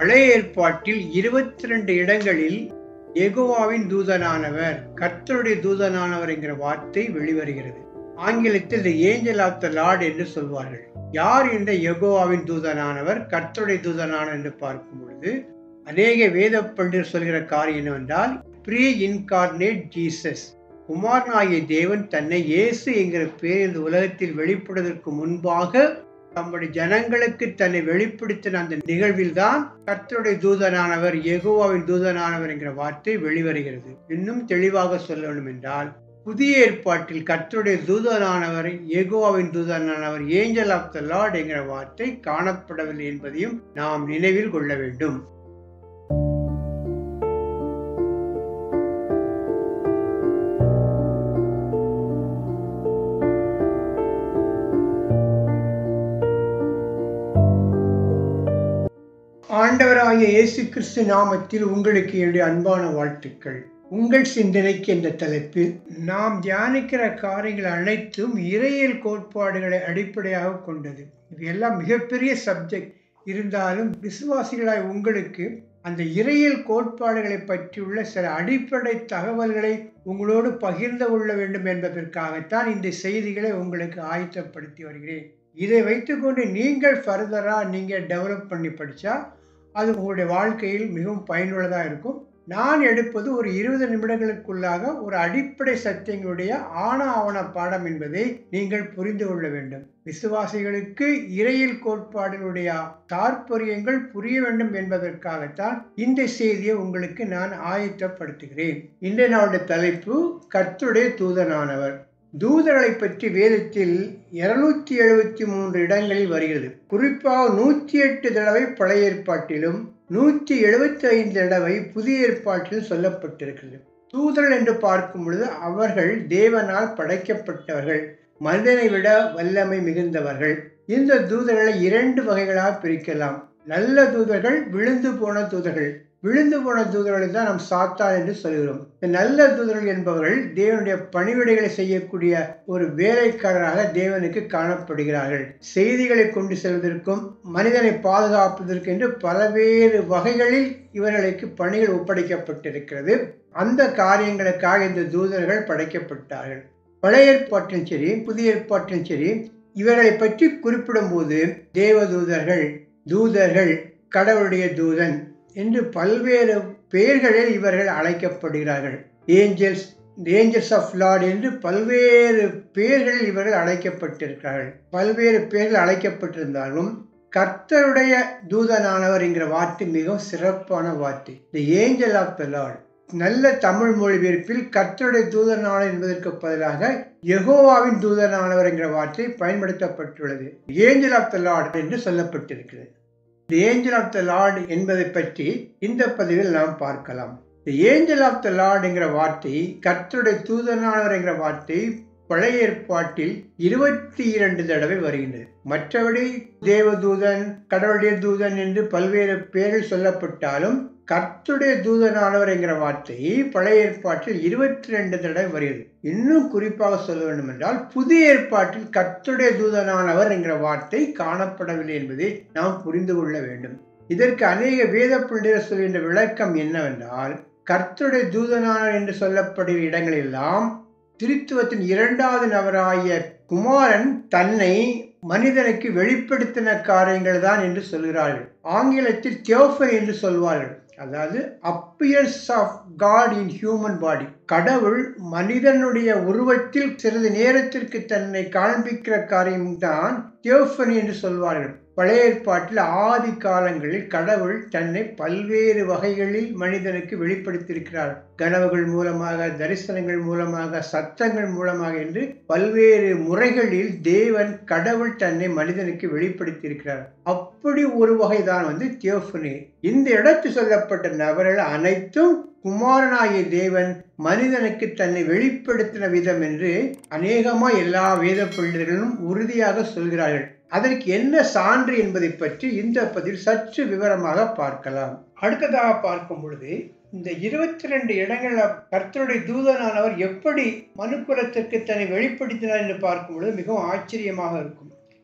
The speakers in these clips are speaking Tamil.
பழைய ஏற்பாட்டில் இருபத்தி ரெண்டு இடங்களில் எகோவாவின் தூதனானவர் கர்த்தருடைய தூதனானவர் என்கிற வார்த்தை வெளிவருகிறது ஆங்கிலத்தில் the angel of the lord என்று சொல்வார்கள் யார் இந்த யெகோவாவின் தூதனானவர் கர்த்தருடைய தூதனானவர் என்று பார்க்கும் பொழுது அநேக வேத பண்டிதர் சொல்கிற காரியம் என்னவென்றால் ப்ரீ இன்கார்னேட் ஜீசஸ் குமாரனாகிய தேவன் தன்னை இயேசு என்கிற பேர் இந்த உலகத்தில் வெளிப்படுவதற்கு முன்பாக தம்முடைய ஜனங்களுக்கு தன்னை வெளிப்படுத்தின அந்த நிகழ்வில் தான் கர்த்தருடைய தூதனானவர் எகுவாவின் தூதனானவர் என்கிற வார்த்தை வெளிவருகிறது இன்னும் தெளிவாக சொல்ல வேண்டும் என்றால் புதிய ஏற்பாட்டில் கர்த்தருடைய தூதனானவர் எகோவாவின் தூதனானவர் ஏஞ்சல் ஆஃப் த லார்ட் என்கிற வார்த்தை காணப்படவில்லை என்பதையும் நாம் நினைவில் கொள்ள வேண்டும் ஆண்டவராகிய இயேசு கிறிஸ்து நாமத்தில் உங்களுக்கு என்னுடைய அன்பான வாழ்த்துக்கள் உங்கள் சிந்தனைக்கு என்ற தலைப்பில் நாம் தியானிக்கிற காரியங்கள் அனைத்தும் இறையியல் கோட்பாடுகளை அடிப்படையாக கொண்டது இது எல்லாம் மிகப்பெரிய சப்ஜெக்ட் இருந்தாலும் விசுவாசிகளாய் உங்களுக்கு அந்த இறையியல் கோட்பாடுகளை பற்றியுள்ள சில அடிப்படை தகவல்களை உங்களோடு பகிர்ந்து கொள்ள வேண்டும் என்பதற்காகத்தான் இந்த செய்திகளை உங்களுக்கு ஆயத்தப்படுத்தி வருகிறேன் இதை வைத்துக்கொண்டு நீங்கள் ஃபர்தராக நீங்கள் டெவலப் பண்ணி படித்தா அது உங்களுடைய வாழ்க்கையில் மிகவும் பயனுள்ளதாக இருக்கும் நான் எடுப்பது ஒரு இருபது நிமிடங்களுக்குள்ளாக ஒரு அடிப்படை சத்தியங்களுடைய ஆன ஆவண பாடம் என்பதை நீங்கள் புரிந்து கொள்ள வேண்டும் விசுவாசிகளுக்கு இறையில் கோட்பாடுகளுடைய தாற்பயங்கள் புரிய வேண்டும் என்பதற்காகத்தான் இந்த செய்தியை உங்களுக்கு நான் ஆயத்தப்படுத்துகிறேன் இன்றைய நாளுடைய தலைப்பு கர்த்துடைய தூதனானவர் தூதர்களை பற்றி வேதத்தில் இருநூத்தி எழுபத்தி மூன்று இடங்களில் வருகிறது குறிப்பாக நூற்றி எட்டு தடவை பழைய ஏற்பாட்டிலும் நூற்றி எழுபத்தி ஐந்து தடவை புதிய ஏற்பாட்டிலும் சொல்லப்பட்டிருக்கிறது தூதர்கள் என்று பார்க்கும் பொழுது அவர்கள் தேவனால் படைக்கப்பட்டவர்கள் மனிதனை விட வல்லமை மிகுந்தவர்கள் இந்த தூதர்களை இரண்டு வகைகளாக பிரிக்கலாம் நல்ல தூதர்கள் விழுந்து போன தூதர்கள் விழுந்து போன தூதர்களை தான் நாம் சாத்தான் என்று சொல்கிறோம் இந்த நல்ல தூதர்கள் என்பவர்கள் தேவனுடைய பணிவிடைகளை செய்யக்கூடிய ஒரு வேலைக்காரராக தேவனுக்கு காணப்படுகிறார்கள் செய்திகளை கொண்டு செல்வதற்கும் மனிதனை பாதுகாப்பதற்கு என்று பல்வேறு வகைகளில் இவர்களுக்கு பணிகள் ஒப்படைக்கப்பட்டிருக்கிறது அந்த காரியங்களுக்காக இந்த தூதர்கள் படைக்கப்பட்டார்கள் பழைய ஏற்பாட்டிலும் சரி புதிய ஏற்பாட்டிலும் சரி இவர்களை பற்றி குறிப்பிடும்போது தேவதூதர்கள் தூதர்கள் கடவுளுடைய தூதன் என்று பல்வேறு பெயர்களில் இவர்கள் அழைக்கப்படுகிறார்கள் ஏஞ்சல்ஸ் ஏஞ்சல்ஸ் ஆஃப் லார்ட் என்று பல்வேறு பெயர்களில் இவர்கள் அழைக்கப்பட்டிருக்கிறார்கள் பல்வேறு பெயர்கள் அழைக்கப்பட்டிருந்தாலும் கர்த்தருடைய தூதனானவர் என்கிற வார்த்தை மிகவும் சிறப்பான வார்த்தை the angel of the lord நல்ல தமிழ் மொழிபெயர்ப்பில் கர்த்தருடைய தூதனானவர் என்பதற்கு பதிலாக யெகோவாவின் தூதனானவர் என்கிற வார்த்தை பயன்படுத்தப்பட்டுள்ளது ஏஞ்சல் ஆஃப் த லார்ட் என்று சொல்லப்பட்டிருக்கிறது the angel of the lord என்பதை பற்றி இந்த பதிவில் நாம் பார்க்கலாம் the angel of the lord என்கிற வார்த்தை கர்த்தருடைய தூதனானவர் என்கிற வார்த்தை பழைய ஏற்பாட்டில் இருபத்தி இரண்டு தடவை வருகின்றது மற்றபடி தேவதூதன் கடவுளுடைய தூதன் என்று பல்வேறு பெயரில் சொல்லப்பட்டாலும் கர்த்துடைய தூதனானவர் என்கிற வார்த்தை பழைய ஏற்பாட்டில் இருபத்தி ரெண்டு தடவை வருகிறது இன்னும் குறிப்பாக சொல்ல வேண்டும் என்றால் புதிய ஏற்பாட்டில் கர்த்துடைய தூதனானவர் என்கிற வார்த்தை காணப்படவில்லை என்பதை நாம் புரிந்து கொள்ள வேண்டும் இதற்கு அநேக வேத பண்டிதர் சொல்கின்ற விளக்கம் என்னவென்றால் கர்த்துடைய தூதனானவர் என்று சொல்லப்படுகிற இடங்களெல்லாம் திருத்துவத்தின் இரண்டாவது நபராகிய குமாரன் தன்னை மனிதனுக்கு வெளிப்படுத்தின காரியங்கள் தான் என்று சொல்கிறார்கள் ஆங்கிலத்தில் தியோஃபன் என்று சொல்வார்கள் அதாவது appears of God in human body கடவுள் மனிதனுடைய உருவத்தில் சிறிது நேரத்திற்கு தன்னை காண்பிக்கிற காரியம்தான் தியோஃபனி என்று சொல்வார்கள் பழைய ஏற்பாட்டில் ஆதி காலங்களில் கடவுள் தன்னை பல்வேறு வகைகளில் மனிதனுக்கு வெளிப்படுத்தியிருக்கிறார் கனவுகள் மூலமாக தரிசனங்கள் மூலமாக சத்தங்கள் மூலமாக என்று பல்வேறு முறைகளில் தேவன் கடவுள் தன்னை மனிதனுக்கு வெளிப்படுத்தியிருக்கிறார் அப்படி ஒரு வகைதான் வந்து தியோஃபனி இந்த இடத்தில் சொல்லப்பட்ட நபர்கள் அனைத்தும் குமாரனாகிய தேவன் மனிதனுக்கு தன்னை வெளிப்படுத்தின விதம் என்று அநேகமா எல்லா வேத பண்டிதர்களும் உறுதியாக சொல்கிறார்கள் அதற்கு என்ன சான்று என்பதை பற்றி இந்த பதில் சற்று விவரமாக பார்க்கலாம் அடுத்ததாக பார்க்கும் பொழுது இந்த இருபத்தி ரெண்டு இடங்கள்ல கர்த்தருடைய தூதனானவர் எப்படி மனுக்குலத்திற்கு தன்னை வெளிப்படுத்தினார் என்று பார்க்கும் பொழுது மிகவும் ஆச்சரியமாக இருக்கும்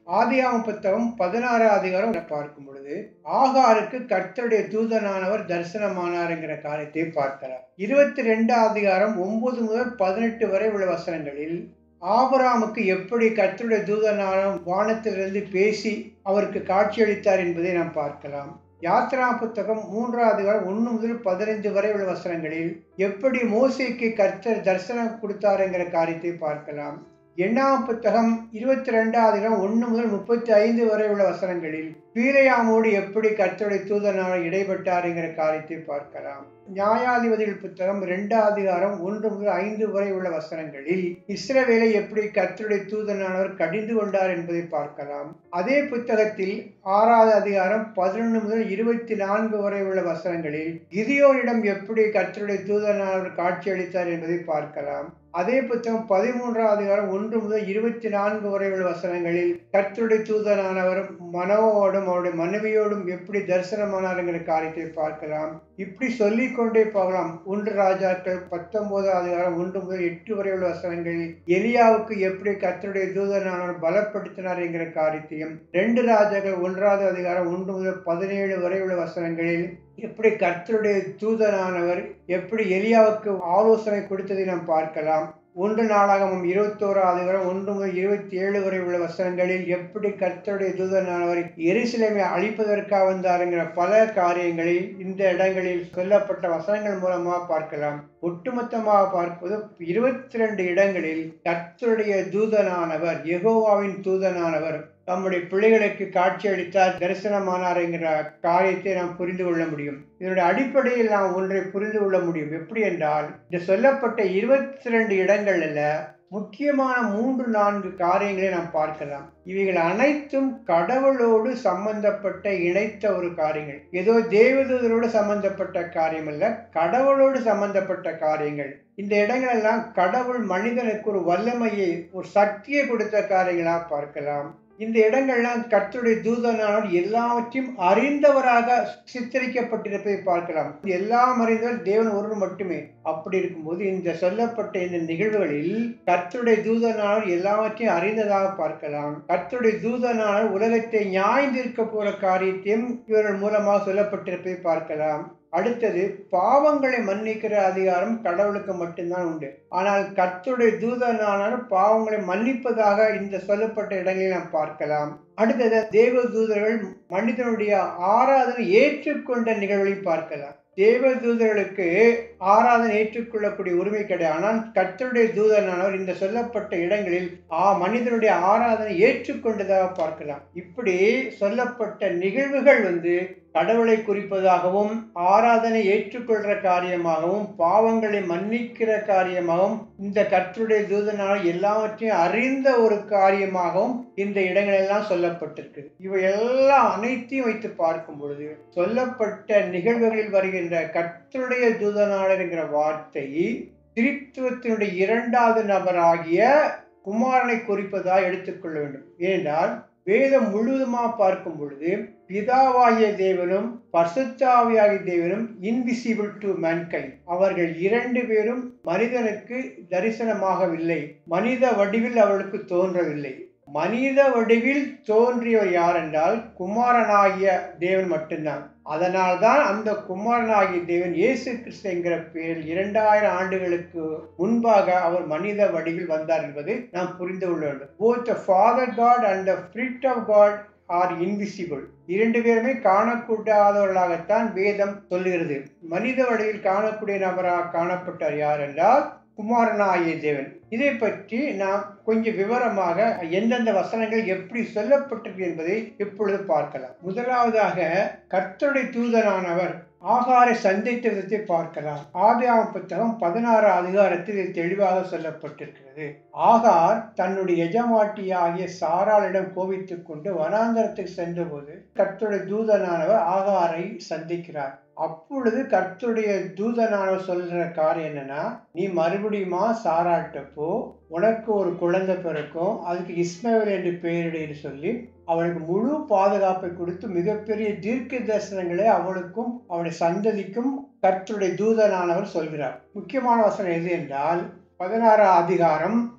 ஆதியாம புத்தகம் பதினாறாம் அதிகாரம் பார்க்கும் பொழுது ஆகாருக்கு கர்த்தருடைய தூதனானவர் தரிசனமானார்ங்கிற காரியத்தை பார்க்கலாம் இருபத்தி ரெண்டாம் அதிகாரம் ஒன்பது முதல் பதினெட்டு வரை உள்ள வசனங்களில் ஆபராமுக்கு எப்படி கர்த்தருடைய தூதனான வானத்திலிருந்து பேசி அவருக்கு காட்சியளித்தார் என்பதை நாம் பார்க்கலாம் யாத்ரா புத்தகம் மூன்றாம் அதிகாரம் ஒன்று முதல் பதினைந்து வரை உள்ள வசனங்களில் எப்படி மோசைக்கு கர்த்தர் தரிசனம் கொடுத்தாருங்கிற காரியத்தை பார்க்கலாம் எண்ணாம் புத்தகம் இருபத்தி ரெண்டாம் அதிகாரம் ஒன்று முதல் முப்பத்தி ஐந்து வரை உள்ள வசனங்களில் பீரையாமோடு எப்படி கர்த்தருடைய தூதனான இடைப்பட்டாருங்கிற காரியத்தை பார்க்கலாம் நியாயாதிபதிகள் புத்தகம் இரண்டாம் அதிகாரம் ஒன்று முதல் ஐந்து வரை உள்ள வசனங்களில் இஸ்ரவேலை எப்படி கர்த்தருடைய தூதனானவர் கடிந்து கொண்டார் என்பதை பார்க்கலாம் அதே புத்தகத்தில் ஆறாவது அதிகாரம் பதினொன்று முதல் இருபத்தி நான்கு வரை உள்ள வசனங்களில் கிதியோனிடம் எப்படி கர்த்தருடைய தூதனானவர் காட்சியளித்தார் என்பதை பார்க்கலாம் அதே புத்தகம் பதிமூன்றாம் அதிகாரம் ஒன்று முதல் இருபத்தி நான்கு வரை உள்ள வசனங்களில் கர்த்தருடைய தூதனானவர் மனோவோடும் அவருடைய மனைவியோடும் எப்படி தரிசனமானாருங்கிற காரியத்தை பார்க்கலாம் இப்படி சொல்லிக் கொண்டே போகலாம் ஒன்று ராஜாக்கள் பத்தொன்பதாம் அதிகாரம் ஒன்று முதல் எட்டு வரை உள்ள வசனங்களில் எலியாவுக்கு எப்படி கர்த்தருடைய தூதனானவர் பலப்படுத்தினார் என்கிற காரியத்தையும் ரெண்டு ராஜாக்கள் ஒன்றாவது அதிகாரம் ஒன்று முதல் பதினேழு வரை உள்ள வசனங்களில் எப்படி கர்த்தருடைய தூதனானவர் எப்படி எலியாவுக்கு ஆலோசனை கொடுத்ததை நாம் பார்க்கலாம் ஒன்று நாளாகமும் இருபத்தோரா அதிகாரம் ஒன்று முதல் இருபத்தி ஏழு வரை உள்ள வசனங்களில் எப்படி கர்த்தருடைய தூதனானவர் எரிசிலைமை அழிப்பதற்காக வந்தாருங்கிற பல காரியங்களில் இந்த இடங்களில் சொல்லப்பட்ட வசனங்கள் மூலமாக பார்க்கலாம் ஒட்டுமொத்தமாக பார்ப்பது இருபத்தி ரெண்டு இடங்களில் கர்த்தருடைய தூதனானவர் யெகோவாவின் தூதனானவர் தம்முடைய பிள்ளைகளுக்கு காட்சியளித்தார் தரிசனமானார் என்கிற காரியத்தை நாம் புரிந்து கொள்ள முடியும் இதனுடைய அடிப்படையில் நாம் ஒன்றை புரிந்து கொள்ள முடியும் எப்படி என்றால் இந்த சொல்லப்பட்ட இருபத்தி ரெண்டு இடங்கள்ல முக்கியமான மூன்று நான்கு காரியங்களை நாம் பார்க்கலாம் இவைகள் அனைத்தும் கடவுளோடு சம்பந்தப்பட்ட இணைத்த ஒரு காரியங்கள் ஏதோ தேவதூதரோடு சம்பந்தப்பட்ட காரியம் அல்ல கடவுளோடு சம்பந்தப்பட்ட காரியங்கள் இந்த இடங்கள் எல்லாம் கடவுள் மனிதனுக்கு ஒரு வல்லமையை ஒரு சக்தியை கொடுத்த காரியங்களா பார்க்கலாம் இந்த இடங்கள்லாம் கர்த்தருடைய தூதனானவர் எல்லாவற்றையும் அறிந்தவராக சித்தரிக்கப்பட்டிருப்பதை பார்க்கலாம் எல்லாம் அறிந்தவர் தேவன் ஒருவர் மட்டுமே அப்படி இருக்கும்போது இந்த சொல்லப்பட்ட இந்த நிகழ்வுகளில் கர்த்தருடைய தூதனானவர் எல்லாவற்றையும் அறிந்ததாக பார்க்கலாம் கர்த்தருடைய தூதனானவர் உலகத்தை நியாய்ந்திருக்க போற காரியத்தையும் இவர்கள் மூலமாக சொல்லப்பட்டிருப்பதை பார்க்கலாம் அடுத்தது பாவங்களை மன்னிக்கிற அதிகாரம் கடவுளுக்கு மட்டும்தான் உண்டு ஆனால் கர்த்தருடைய தூதனான பாவங்களை மன்னிப்பதாக இந்த சொல்லப்பட்ட இடங்களில் நாம் பார்க்கலாம் அடுத்தது தேவ தூதர்கள் மனிதனுடைய ஆராதனை ஏற்றுக்கொண்ட நிகழ்வை பார்க்கலாம் தேவ தூதர்களுக்கு ஆராதனை ஏற்றுக்கொள்ளக்கூடிய உரிமை கிடையாது ஆனால் கர்த்தருடைய தூதனானவர் இந்த சொல்லப்பட்ட இடங்களில் ஆ மனிதனுடைய ஆராதனை ஏற்றுக்கொண்டதாக பார்க்கலாம் இப்படி சொல்லப்பட்ட நிகழ்வுகள் வந்து கடவுளை குறிப்பதாகவும் ஆராதனை ஏற்றுக்கொள்கிற காரியமாகவும் பாவங்களை மன்னிக்கிற காரியமாகவும் இந்த கர்த்தருடைய தூதனால் எல்லாவற்றையும் அறிந்த ஒரு காரியமாகவும் இந்த இடங்களெல்லாம் சொல்லப்பட்டிருக்கு இவை எல்லாம் அனைத்தையும் வைத்து பார்க்கும் பொழுது சொல்லப்பட்ட நிகழ்வுகளில் வருகின்ற கர்த்தருடைய தூதனாளர் என்கிற வார்த்தை திரித்துவத்தினுடைய இரண்டாவது நபராகிய குமாரனை குறிப்பதாக எடுத்துக்கொள்ள வேண்டும் ஏனென்றால் வேதம் முழுவதுமாக பார்க்கும் பொழுது பிதாவாகிய தேவனும் பசுத்தாவியாகிய தேவனும் இன்விசிபிள் டு மேன்கை அவர்கள் இரண்டு பேரும் மனிதனுக்கு தரிசனமாகவில்லை மனித வடிவில் அவளுக்கு தோன்றவில்லை மனித வடிவில் தோன்றியவர் யார் என்றால் குமாரனாகிய தேவன் மட்டும்தான் அதனால்தான் அந்த குமாரனாகிய தேவன் இயேசு கிறிஸ்து என்கிற பெயரில் இரண்டாயிரம் ஆண்டுகளுக்கு முன்பாக அவர் மனித வடிவில் வந்தார் என்பதை நாம் புரிந்து கொள்ள வேண்டும் both the Father God and the Spirit of God are invisible இரண்டு பேருமே காணக்கூடாதவர்களாகத்தான் வேதம் சொல்லுகிறது மனித வடிவில் காணக்கூடிய நபராக காணப்பட்டார் யார் என்றால் குமாரனாகிய தேவன் இதை பற்றி நாம் கொஞ்சம் விவரமாக எந்தெந்த வசனங்கள் எப்படி சொல்லப்பட்டிருக்கு என்பதை இப்பொழுது பார்க்கலாம் முதலாவதாக கர்த்தருடைய தூதனானவர் ஆகாரை சந்தித்த விதத்தை பார்க்கலாம் ஆதியாம புத்தகம் பதினாறு அதிகாரத்தில் இது தெளிவாக சொல்லப்பட்டிருக்கிறது ஆகார் தன்னுடைய எஜமாட்டியாகிய சாராளிடம் கோபித்துக் கொண்டு வனாந்தரத்துக்கு சென்றபோது கர்த்தருடைய தூதனானவர் ஆகாரை சந்திக்கிறார் அப்பொழுது கர்த்தருடைய தூதனானவர் சொல்ற காரியம் என்னன்னா நீ மறுபடியுமா சாராட்ட போ உனக்கு ஒரு குழந்தை பிறக்கும் அதுக்கு இஸ்மவேல் என்று பெயரிடு சொல்லி அவளுக்கு முழு பாதுகாப்பை கொடுத்து மிகப்பெரிய தீர்க்க தரிசனங்களை அவளுக்கும் அவளுடைய சந்ததிக்கும் கர்த்தருடைய தூதனானவர் சொல்கிறார் முக்கியமான வசனம் எது என்றால் பதினாறாம் அதிகாரம்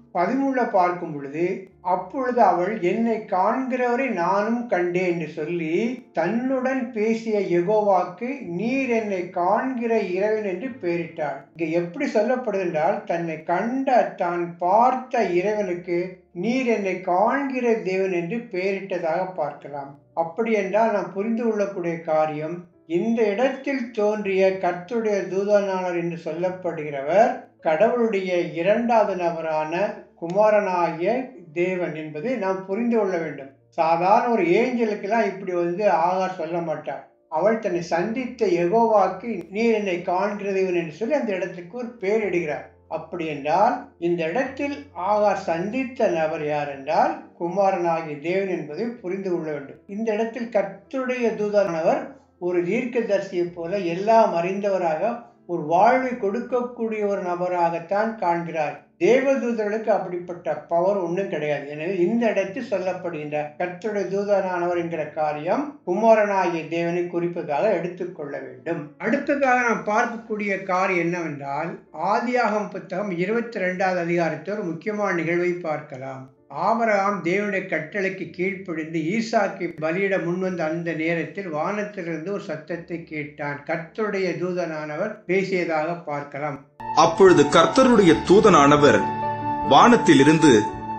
பதிமூணுல பார்க்கும் பொழுது அப்பொழுது அவள் என்னை காண்கிறவரை நானும் கண்டேன் என்று சொல்லி தன்னுடன் பேசிய யெகோவாக்கு நீர் என்னை காண்கிற இறைவன் என்று பெயரிட்டாள் இங்க எப்படி சொல்லப்படுது என்றால் தன்னை கண்ட தான் பார்த்த இறைவனுக்கு நீர் என்னை காண்கிற தேவன் என்று பெயரிட்டதாக பார்க்கலாம் அப்படி என்றால் நாம் புரிந்து கொள்ளக்கூடிய காரியம் இந்த இடத்தில் தோன்றிய கர்த்தருடைய தூதனாளர் என்று சொல்லப்படுகிறவர் கடவுளுடைய இரண்டாவது நபரான குமாரனாகிய தேவன் என்பதை நாம் புரிந்து கொள்ள வேண்டும் சாதாரண ஒரு ஏஞ்சலுக்கெல்லாம் இப்படி வந்து ஆகார் சொல்ல மாட்டார் அவள் தன்னை சந்தித்த எகோவாக்கு நீர் என்னை காண்கிறதேவன் என்று சொல்லி அந்த இடத்துக்கு ஒரு பேர் இடுகிறார் அப்படி என்றால் இந்த இடத்தில் ஆகார் சந்தித்த நபர் யார் என்றால் குமாரனாகிய தேவன் என்பதை புரிந்து கொள்ள வேண்டும் இந்த இடத்தில் கர்த்தருடைய தூதனானவர் ஒரு தீர்க்கதரிசியை போல எல்லாம் அறிந்தவராக ஒரு வாழ்வை கொடுக்கக்கூடிய ஒரு நபராகத்தான் காண்கிறார் தேவதூதர்களுக்கு அப்படிப்பட்ட பவர் ஒன்றும் கிடையாது எனவே இந்த இடத்தில் சொல்லப்படுகின்ற கர்த்தருடைய தூதனானவர் என்கிற காரியம் குமாரனாகிய தேவனை குறிப்பதாக எடுத்துக்கொள்ள வேண்டும் அடுத்ததாக நாம் பார்க்கக்கூடிய காரியம் என்னவென்றால் ஆதியாகம் புத்தகம் இருபத்தி ரெண்டாவது அதிகாரத்தில் ஒரு முக்கியமான நிகழ்வை பார்க்கலாம் ஆபரகாம் தேவனுடைய கட்டளைக்கு கீழ்ப்படிந்து ஈசாக்கை பலியிட முன்வந்த அந்த நேரத்தில் வானத்திலிருந்து ஒரு சத்தத்தை கேட்டான் கர்த்தருடைய தூதனானவர் பேசியதாக பார்க்கலாம் அப்பொழுது கர்த்தருடைய தூதனானவர் வானத்திலிருந்து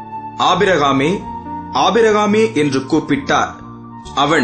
ஆபிரகாமே ஆபிரகாமே என்று கூப்பிட்டார் அவன்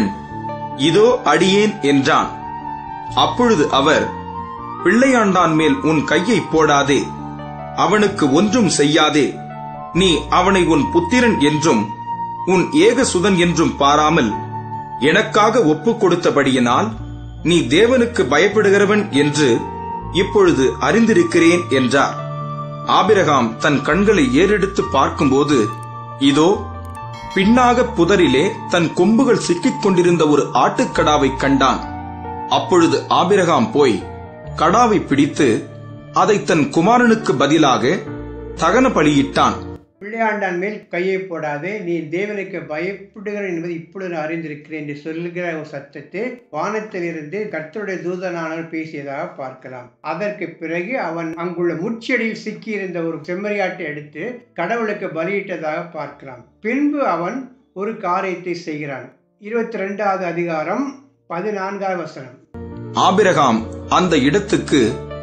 இதோ அடியேன் என்றான் அப்பொழுது அவர் பிள்ளையாண்டான் மேல் உன் கையை போடாதே அவனுக்கு ஒன்றும் செய்யாதே நீ அவனை உன் புத்திரன் என்றும் உன் ஏகசுதன் என்றும் பாராமல் எனக்காக ஒப்புக் கொடுத்தபடியினால் நீ தேவனுக்கு பயப்படுகிறவன் என்று இப்பொழுது அறிந்திருக்கிறேன் என்றார் ஆபிரகாம் தன் கண்களை ஏறெடுத்து பார்க்கும்போது இதோ பின்னாக புதரிலே தன் கொம்புகள் சிக்கிக் கொண்டிருந்த ஒரு ஆட்டுக்கடாவை கண்டான் அப்பொழுது ஆபிரகாம் போய் கடாவை பிடித்து அதை தன் குமாரனுக்கு பதிலாக தகன பலியிட்டான் பிள்ளையாண்டான் மேல் கையை போடாதே நீ தேவனுக்கு பயப்படுகிற என்பது இப்பொழுது நான் அறிந்திருக்கிறேன் என்று சொல்லுகிற ஒரு சத்தத்தை வானத்திலிருந்து கர்த்தருடைய தூதனானவர் பேசியதாக பார்க்கலாம் அதற்கு பிறகு அவன் அங்குள்ள முச்செடியில் சிக்கியிருந்த ஒரு செம்மறியாட்டை எடுத்து கடவுளுக்கு பலியிட்டதாக பார்க்கலாம் பின்பு அவன் ஒரு காரியத்தை செய்கிறான் இருபத்தி ரெண்டாவது அதிகாரம் பதினான்காவது வசனம் ஆபிரகாம் அந்த இடத்துக்கு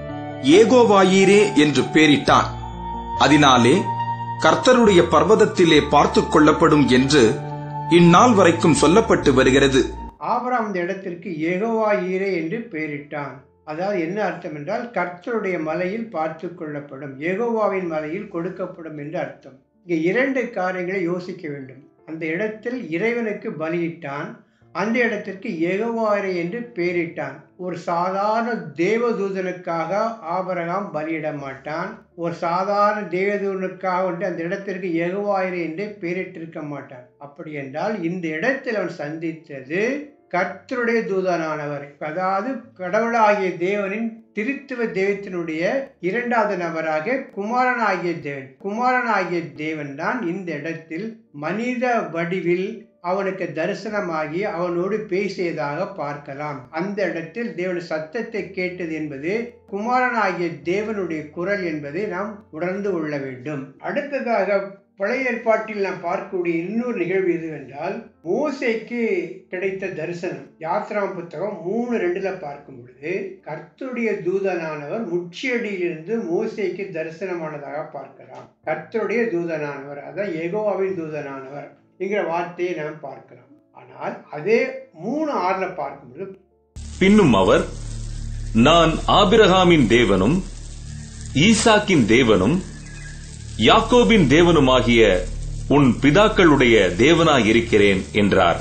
ஏகோவாயீரே என்று பெயரிட்டான் அதனாலே கர்த்தருடைய பர்வதத்திலே பார்த்துக் கொள்ளப்படும் என்று இந்நாள் வரைக்கும் சொல்லப்பட்டு வருகிறது ஆபராம் இந்த இடத்திற்கு ஏகோவா ஈரே என்று பெயரிட்டான் அதாவது என்ன அர்த்தம் என்றால் கர்த்தருடைய மலையில் பார்த்து கொள்ளப்படும் ஏகோவாவின் மலையில் கொடுக்கப்படும் என்று அர்த்தம் இங்கே இரண்டு காரியங்களை யோசிக்க வேண்டும் அந்த இடத்தில் இறைவனுக்கு பலியிட்டான் அந்த இடத்திற்கு ஏகோவாரே என்று பெயரிட்டான் ஒரு சாதாரண தேவதூதனுக்காக ஆபரகாம் பலியிட மாட்டான் ஒரு சாதாரண தேவதூதனுக்காக வந்து அந்த இடத்திற்கு ஏகோவாயிரே என்று பெயரிட்டிருக்க மாட்டான் அப்படி என்றால் இந்த இடத்தில் அவன் சந்தித்தது கர்த்தருடைய தூதனானவர் அதாவது கடவுளாகிய தேவனின் திருத்துவ தெய்வத்தினுடைய இரண்டாவது நபராக குமாரனாகிய தேவன் குமாரனாகிய தேவன் தான் இந்த இடத்தில் மனித வடிவில் அவனுக்கு தரிசனமாகி அவனோடு பேசியதாக பார்க்கலாம் அந்த இடத்தில் தேவன் சத்தத்தை கேட்டது என்பது குமாரனாகிய தேவனுடைய குரல் என்பதை நாம் உணர்ந்து கொள்ள வேண்டும் அடுத்ததாக பழைய ஏற்பாட்டில் நாம் பார்க்கக்கூடிய இன்னொரு நிகழ்வு எதுவென்றால் மோசைக்கு கிடைத்த தரிசனம் யாத்ராம் புத்தகம் மூணு ரெண்டுல பார்க்கும் பொழுது கர்த்தருடைய தூதனானவர் முச்சியடியிலிருந்து மோசைக்கு தரிசனமானதாக பார்க்கலாம் கர்த்தருடைய தூதனானவர் அதான் எகோவாவின் தூதனானவர் என்கிற வார்த்தையை நாம் பார்க்கலாம் ஆனால் அதே மூணு ஆறுல பார்க்கும்போது பின்னும் அவர் நான் ஆபிரகாமின் தேவனும் ஈசாக்கின் தேவனும் யாக்கோபின் தேவனுமாகிய உன் பிதாக்களுடைய தேவனாயிருக்கிறேன் என்றார்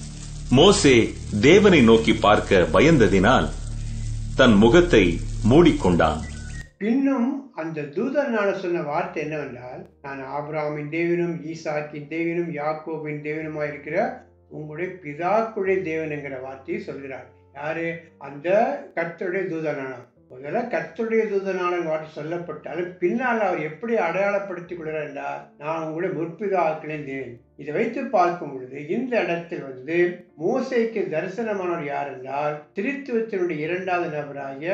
மோசே தேவனை நோக்கி பார்க்க பயந்ததினால் தன் முகத்தை மூடிக்கொண்டான் பின்னும் அந்த தூதனால சொன்ன வார்த்தை என்னவென்றால் நான் ஆபிரகாமின் தேவனும் ஈசாக்கின் தேவனும் யாக்கோபின் தேவனுமா இருக்கிற உங்களுடைய பிதாக்குடைய தேவன் என்கிற வார்த்தையை சொல்கிறார் யாரு அந்த கர்த்தருடைய தூதனானவர் முதல்ல கர்த்தருடைய தூதனான வார்த்தை சொல்லப்பட்டாலும் பின்னால் அவர் எப்படி அடையாளப்படுத்திக் கொள்கிறார் என்றால் நான் உங்களுடைய முற்பிதாக்களின் தேவன் இதை வைத்து பார்க்கும் பொழுது இந்த இடத்தில் வந்து மோசைக்கு தரிசனமானவர் யார் என்றால் திருத்துவத்தினுடைய இரண்டாவது நபராகிய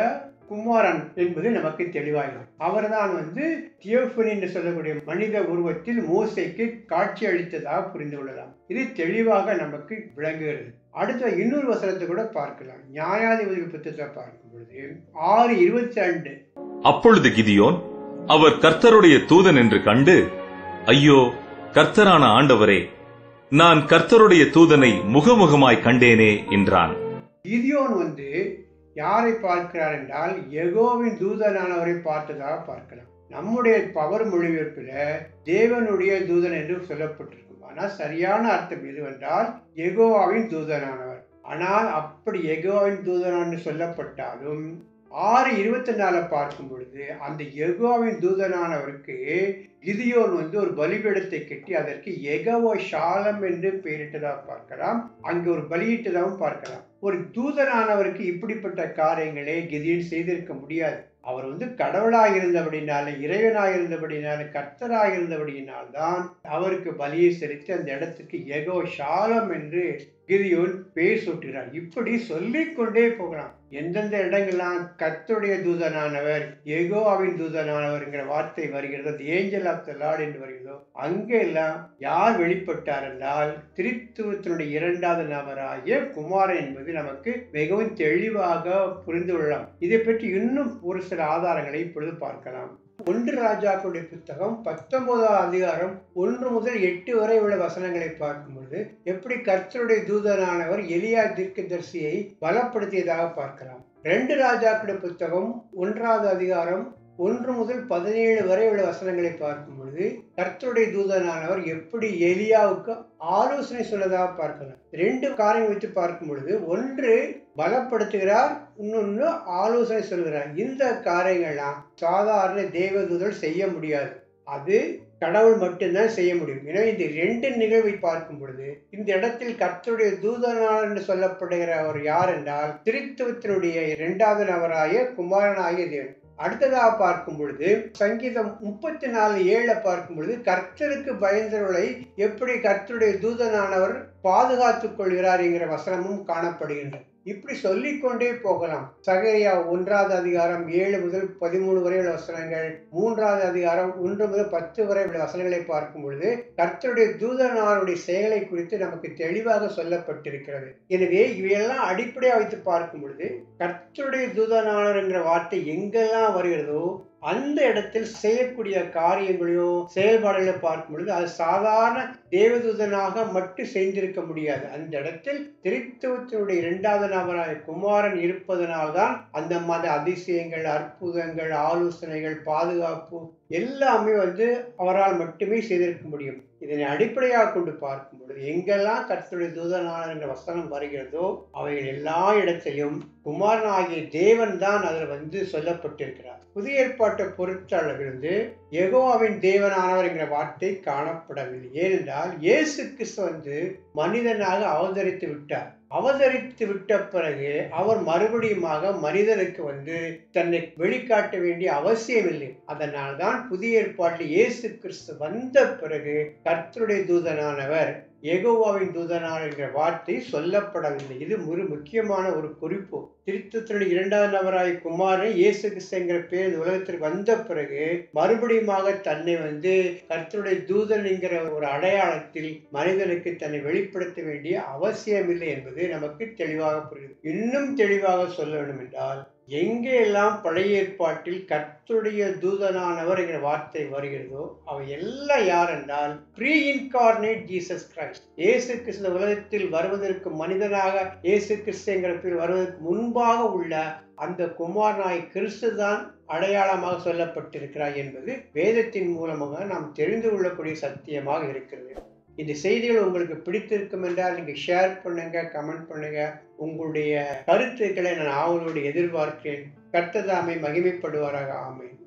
குமாரன் என்பது நமக்கு தெளிவாகும் அவர்தான் வந்து தியோபனி என்று சொல்லக்கூடிய மனித உருவத்தில் மோசைக்கு காட்சி அளித்ததாக புரிந்து கொள்ளலாம் இது தெளிவாக நமக்கு விளங்குகிறது அடுத்த இன்னொரு வசனத்தை கூட பார்க்கலாம் நியாயாதிபதி புத்தகத்தை பார்க்கும் பொழுது ஆறு இருபத்தி ரெண்டு அப்பொழுது கிதியோன் அவர் கர்த்தருடைய தூதன் என்று கண்டு ஐயோ கர்த்தரான ஆண்டவரே நான் கர்த்தருடைய தூதனை முகமுகமாய் கண்டேனே என்றான் கிதியோன் வந்து யாரை பார்க்கிறார் என்றால் எகோவின் தூதனானவரை பார்த்ததாக பார்க்கலாம் நம்முடைய பவர் மொழிபெயர்ப்பில் தேவனுடைய தூதன் என்று சொல்லப்பட்டிருக்கும் ஆனால் சரியான அர்த்தம் எதுவென்றால் எகோவாவின் தூதனானவர் ஆனால் அப்படி எகோவின் தூதனான்னு சொல்லப்பட்டாலும் ஆறு இருபத்தி நாலு பார்க்கும் பொழுது அந்த எகோவின் தூதனானவருக்கு கிதியோன் வந்து ஒரு பலிபீடத்தை கட்டி அதற்கு எகவோ ஷாலம் என்று பெயரிட்டதாக பார்க்கலாம் அங்கு ஒரு பலியிட்டதாகவும் பார்க்கலாம் ஒரு தூதனானவருக்கு இப்படிப்பட்ட காரியங்களை கிதியோன் செய்திருக்க முடியாது அவர் வந்து கடவுளாக இருந்தபடினால இறைவனாக இருந்தபடினால கர்த்தராக இருந்தபடியினால் தான் அவருக்கு பலியை செலுத்தி அந்த இடத்துக்கு எகோ ஷாலம் என்று கிதியோன் பேர் சூட்டுகிறார் இப்படி சொல்லிக்கொண்டே போகலாம் எந்தெந்த இடங்கள்லாம் கர்த்தருடைய தூதனானவர் எகோவாவின் தூதனானவர்ங்கிற வார்த்தை வருகிறதோ அந்த ஏஞ்சல் ஆஃப் த லார்ட் என்று வருகிறதோ அங்கெல்லாம் யார் வெளிப்பட்டார் என்றால் திரித்துவத்தினுடைய இரண்டாவது நபராகிய குமாரன் என்பது நமக்கு மிகவும் தெளிவாக புரிந்து கொள்ளலாம் இதை பற்றி இன்னும் ஒரு சில ஆதாரங்களை இப்பொழுது பார்க்கலாம் ஒன்று ராஜாக்களுடைய புத்தகம் பத்தொன்பதாம் அதிகாரம் ஒன்று முதல் எட்டு வரை உள்ள வசனங்களை பார்க்கும் பொழுது எப்படி கர்த்தருடைய தூதனானவர் எலியா தீர்க்கதரிசியை பலப்படுத்தியதாக பார்க்கலாம் ரெண்டு ராஜாக்களுடைய புத்தகம் ஒன்றாவது அதிகாரம் ஒன்று முதல் பதினேழு வரை உள்ள வசனங்களை பார்க்கும் பொழுது கர்த்தருடைய தூதனானவர் எப்படி எலியாவுக்கு ஆலோசனை சொல்லதாக பார்க்கலாம் ரெண்டு காரியம் வைத்து பார்க்கும் பொழுது ஒன்று பலப்படுத்துகிறார் இன்னொன்று ஆலோசனை சொல்கிறார் இந்த காரியங்கள்லாம் சாதாரண தேவதூதர் செய்ய முடியாது அது கடவுள் மட்டும்தான் செய்ய முடியும் எனவே இந்த ரெண்டு நிகழ்வை பார்க்கும் பொழுது இந்த இடத்தில் கர்த்தருடைய தூதனார் என்று சொல்லப்படுகிற அவர் யார் என்றால் திருத்துவத்தினுடைய இரண்டாவது நபராய குமாரனாகிய தேவன் அடுத்ததாக பார்க்கும் பொழுது சங்கீதம் முப்பத்தி நாலு ஏழுல பார்க்கும் பொழுது கர்த்தருக்கு பயந்தவர்களை எப்படி கர்த்தருடைய தூதனானவர் பாதுகாத்துக் கொள்கிறார் என்கிற வசனமும் காணப்படுகின்றது இப்படி சொல்லிக்கொண்டே போகலாம் சகரியா ஒன்றாவது அதிகாரம் ஏழு முதல் பதிமூணு வரை உள்ள வசனங்கள் மூன்றாவது அதிகாரம் ஒன்று முதல் பத்து வரை உள்ள வசனங்களை பார்க்கும் பொழுது கர்த்தருடைய தூதனாருடைய செயலை குறித்து நமக்கு தெளிவாக சொல்லப்பட்டிருக்கிறது எனவே இவையெல்லாம் அடிப்படையாக வைத்து பார்க்கும் பொழுது கர்த்தருடைய தூதனாளர் என்கிற வார்த்தை எங்கெல்லாம் வருகிறதோ அந்த இடத்தில் செய்யக்கூடிய காரியங்களையோ செயல்பாடுகளை பார்க்கும் பொழுது அது சாதாரண தேவதூதனாக மட்டும் செய்திருக்க முடியாது அந்த இடத்தில் திருத்துவத்தினுடைய இரண்டாவது நபராக குமாரன் இருப்பதனால்தான் அந்த மத அதிசயங்கள் அற்புதங்கள் ஆலோசனைகள் பாதுகாப்பு எல்லாமே வந்து அவரால் மட்டுமே செய்திருக்க முடியும் இதனை அடிப்படையாக கொண்டு பார்க்கும் பொழுது எங்கெல்லாம் கர்த்தருடைய தூதனாளர் என்ற வசனம் வருகிறதோ அவைகள் எல்லா இடத்திலும் குமாரன் ஆகிய தேவன் தான் அதில் வந்து சொல்லப்பட்டிருக்கிறார் புதிய ஏற்பாட்டை பொறுத்தளவிலிருந்து எகோவாவின் தேவனானவர் என்கிற வார்த்தை காணப்படவில்லை ஏனென்றால் இயேசு கிறிஸ்து வந்து மனிதனாக அவதரித்து விட்டார் அவதரித்து விட்ட பிறகு அவர் மறுபடியுமாக மனிதனுக்கு வந்து தன்னை வெளிக்காட்ட வேண்டிய அவசியமில்லை அதனால் தான் புதிய ஏற்பாட்டில் இயேசு கிறிஸ்து வந்த பிறகு கர்த்தருடைய தூதனானவர் எகோவாவின் தூதனார் என்ற வார்த்தை சொல்லப்படவில்லை இது ஒரு முக்கியமான ஒரு குறிப்பு திருத்தத்தினுடைய இரண்டாவது நபராய் குமாரன் இயேசு கிறிஸ்துங்கிற பேர் இந்த உலகத்திற்கு வந்த பிறகு மறுபடியுமாக தன்னை வந்து கர்த்தருடைய தூதன் என்கிற ஒரு அடையாளத்தில் மனிதனுக்கு தன்னை வெளிப்படுத்த வேண்டிய அவசியமில்லை என்பது நமக்கு தெளிவாக புரியுது இன்னும் தெளிவாக சொல்ல வேண்டும் என்றால் எங்கே எல்லாம் பழைய ஏற்பாட்டில் கர்த்தருடைய தூதனானவர் என்கிற வார்த்தை வருகிறதோ அவை எல்லாம் யார் என்றால் ப்ரீ இன்கார்னேட் ஜீசஸ் கிரைஸ்ட் இயேசு கிறிஸ்து உலகத்தில் வருவதற்கு மனிதனாக இயேசு கிறிஸ்து என்கிற பேர் வருவதற்கு முன்பாக உள்ள அந்த குமாரனாய் கிறிஸ்து தான் அடையாளமாக சொல்லப்பட்டிருக்கிறார் என்பது வேதத்தின் மூலமாக நாம் தெரிந்து கொள்ளக்கூடிய சத்தியமாக இருக்கிறது இந்த செய்திகள் உங்களுக்கு பிடித்திருக்கும் என்றால் நீங்கள் ஷேர் பண்ணுங்க கமெண்ட் பண்ணுங்க உங்களுடைய கருத்துக்களை நான் ஆவலோடு எதிர்பார்க்கிறேன் கர்த்ததாமை மகிமைப்படுவாராக ஆமை